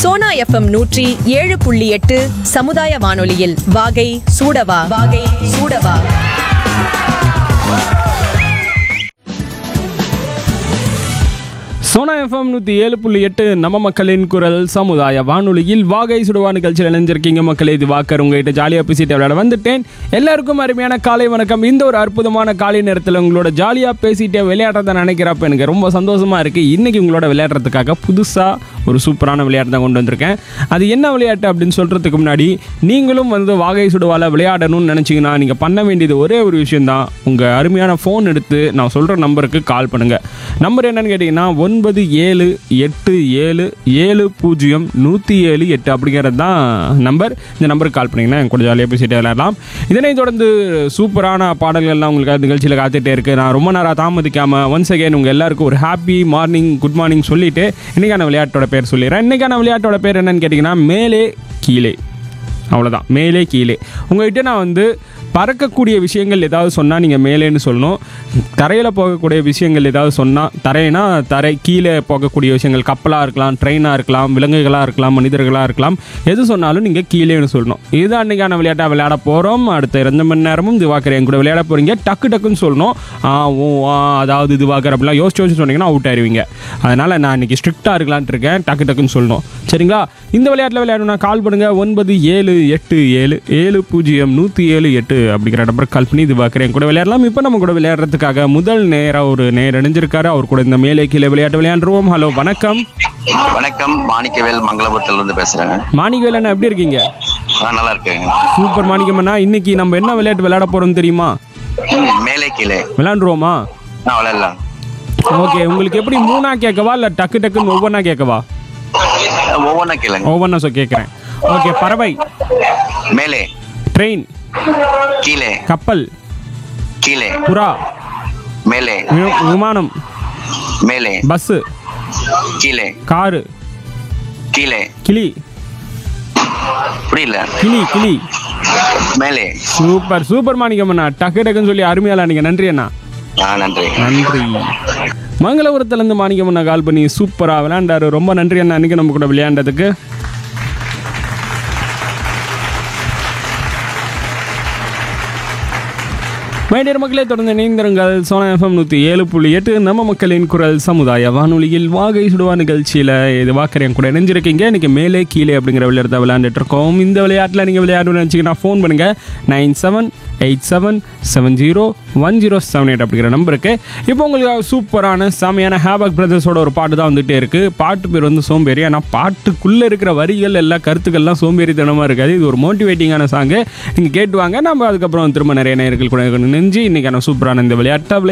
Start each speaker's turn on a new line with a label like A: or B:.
A: Sona FM நூற்றி ஏழு புள்ளி எட்டு சமுதாய வானொலியில் வாகை சூடவா வாகை சூடவா
B: சோனா எஃப்எம் நூற்றி ஏழு புள்ளி எட்டு நம்ம மக்களின் குரல் சமுதாய வானொலியில் வாகை சுடுவா நிகழ்ச்சியில் இணைஞ்சிருக்கீங்க மக்களே இது வாக்கர் உங்ககிட்ட ஜாலியாக பேசிட்டு விளையாட வந்துட்டேன் எல்லாருக்கும் அருமையான காலை வணக்கம் இந்த ஒரு அற்புதமான காலை நேரத்தில் உங்களோட ஜாலியாக பேசிட்டு விளையாடுறத நினைக்கிறப்ப எனக்கு ரொம்ப சந்தோஷமாக இருக்குது இன்றைக்கி உங்களோட விளையாடுறதுக்காக புதுசாக ஒரு சூப்பரான விளையாட்டு தான் கொண்டு வந்திருக்கேன் அது என்ன விளையாட்டு அப்படின்னு சொல்கிறதுக்கு முன்னாடி நீங்களும் வந்து வாகை சுடுவால விளையாடணும்னு நினச்சிங்கன்னா நீங்கள் பண்ண வேண்டியது ஒரே ஒரு விஷயம்தான் உங்கள் அருமையான ஃபோன் எடுத்து நான் சொல்கிற நம்பருக்கு கால் பண்ணுங்கள் நம்பர் என்னன்னு கேட்டிங்கன்னா ஒன்பது ஏழு எட்டு ஏழு ஏழு பூஜ்ஜியம் நூற்றி ஏழு எட்டு அப்படிங்கிறது தான் நம்பர் இந்த நம்பருக்கு கால் பண்ணிங்கன்னா என் கூட ஜாலியாக பேசிட்டு விளையாடலாம் இதனைத் தொடர்ந்து சூப்பரான பாடல்கள்லாம் உங்களுக்கு நிகழ்ச்சியில் காத்துட்டே இருக்குது நான் ரொம்ப நேரம் தாமதிக்காமல் ஒன்ஸ் அகைன் உங்கள் எல்லாருக்கும் ஒரு ஹாப்பி மார்னிங் குட் மார்னிங் சொல்லிட்டு இன்றைக்கான விளையாட்டோட பேர் சொல்லிடுறேன் இன்றைக்கான விளையாட்டோட பேர் என்னன்னு கேட்டிங்கன்னா மேலே கீழே அவ்வளோதான் மேலே கீழே உங்கள்கிட்ட நான் வந்து பறக்கக்கூடிய விஷயங்கள் ஏதாவது சொன்னால் நீங்கள் மேலேன்னு சொல்லணும் தரையில் போகக்கூடிய விஷயங்கள் ஏதாவது சொன்னால் தரைனா தரை கீழே போகக்கூடிய விஷயங்கள் கப்பலாக இருக்கலாம் ட்ரெயினாக இருக்கலாம் விலங்குகளாக இருக்கலாம் மனிதர்களாக இருக்கலாம் எது சொன்னாலும் நீங்கள் கீழேன்னு சொல்லணும் இது அன்றைக்கான விளையாட்டாக விளையாட போகிறோம் அடுத்த ரெண்டு மணி நேரமும் திவாகர் என் கூட விளையாட போகிறீங்க டக்கு டக்குன்னு சொல்லணும் ஆ ஓ ஆ அதாவது திவாகர் அப்படிலாம் யோசிச்சு யோசிச்சு சொன்னீங்கன்னா அவுட் ஆயிருவீங்க அதனால் நான் இன்னைக்கு ஸ்ட்ரிக்டாக இருக்கலான்ட்டு இருக்கேன் டக்கு டக்குன்னு சொல்லணும் சரிங்களா இந்த விளையாட்டில் விளையாடணும்னா கால் பண்ணுங்கள் ஒன்பது ஏழு எட்டு ஏழு ஏழு பூஜ்ஜியம் நூற்றி ஏழு எட்டு அப்படிங்கிற நம்பருக்கு கால் பண்ணி இது பார்க்குறேன் கூட விளையாடலாம் இப்போ நம்ம கூட விளையாடுறதுக்காக முதல் நேராக ஒரு நேர் இணைஞ்சிருக்காரு அவர் கூட இந்த மேலே கீழே விளையாட்டு விளையாண்டுருவோம் ஹலோ வணக்கம்
C: வணக்கம் மாணிக்கவேல் மங்களபுரத்துல இருந்து பேசுறேன்
B: மாணிகவேலண்ணா எப்படி இருக்கீங்க
C: நான் நல்லா இருக்கேன்
B: சூப்பர் மாணிக்கம்ண்ணா இன்னைக்கு நம்ம என்ன விளையாட்டு விளையாட போகிறோம் தெரியுமா
C: மேலே கீழே
B: விளையாண்டுருவோமா
C: நான் விளையாடலாம்
B: ஓகே உங்களுக்கு எப்படி மூணா கேட்கவா இல்லை டக்கு டக்குன்னு ஒவ்வொன்றா கேட்கவா
C: ஒவ்வொன்றா கேளுங்க
B: ஒவ்வொன்றா சொ கேட்குறேன் ஓகே பறவை
C: மேலே
B: ட்ரெயின்
C: கீழே
B: கப்பல்
C: கீழே
B: புறா
C: மேலே
B: வி- விமானம்
C: மேலே
B: பஸ்ஸு
C: கீழே
B: காரு
C: கீழே
B: கிளி
C: புரியல
B: கிளி கிளி
C: மேலே
B: சூப்பர் சூப்பர் மாணிக்கம்ண்ணா டக்கு டக்குன்னு சொல்லி அருமையால நீங்க நன்றி அண்ணா
C: ஆ நன்றி
B: நன்றி மங்களபுரத்துலேருந்து மாணிக்கம்ண்ணா கால் பண்ணி சூப்பராக விளையாண்டாரு ரொம்ப நன்றி அண்ணா அன்றைக்கி நம்ம கூட விளையாண்டதுக்கு மைடியர் மக்களே தொடர்ந்து இணைந்திருங்கள் சோனா எஃப்எம் நூற்றி ஏழு புள்ளி எட்டு நம்ம மக்களின் குரல் சமுதாய வானொலியில் வாகை சுடுவா நிகழ்ச்சியில் இது வாக்கரையன் கூட இணைஞ்சிருக்கீங்க இன்னைக்கு மேலே கீழே அப்படிங்கிற விளையாட்டு விளையாண்டுட்டு இருக்கோம் இந்த விளையாட்டில் நீங்கள் விளையாடணும்னு நினச்சிங்கன்னா ஃபோன் பண்ணுங்கள் nine seven eight seven seven zero one zero seven eight அப்படிங்கிற நம்பருக்கு இப்போ உங்களுக்கு சூப்பரான செமையான ஹேபக் பிரதர்ஸோட ஒரு பாட்டு தான் வந்துகிட்டே இருக்குது பாட்டு பேர் வந்து சோம்பேறி ஆனால் பாட்டுக்குள்ளே இருக்கிற வரிகள் எல்லா கருத்துக்கள்லாம் சோம்பேறித்தனமாக இருக்காது இது ஒரு மோட்டிவேட்டிங்கான சாங்கு நீங்கள் கேட்டுவாங்க நம்ம அதுக்கப்புறம் திரும்ப நிறைய நேர்கள் கூட நெஞ்சு இன்றைக்கான சூப்பரான இந்த விளையாட்டை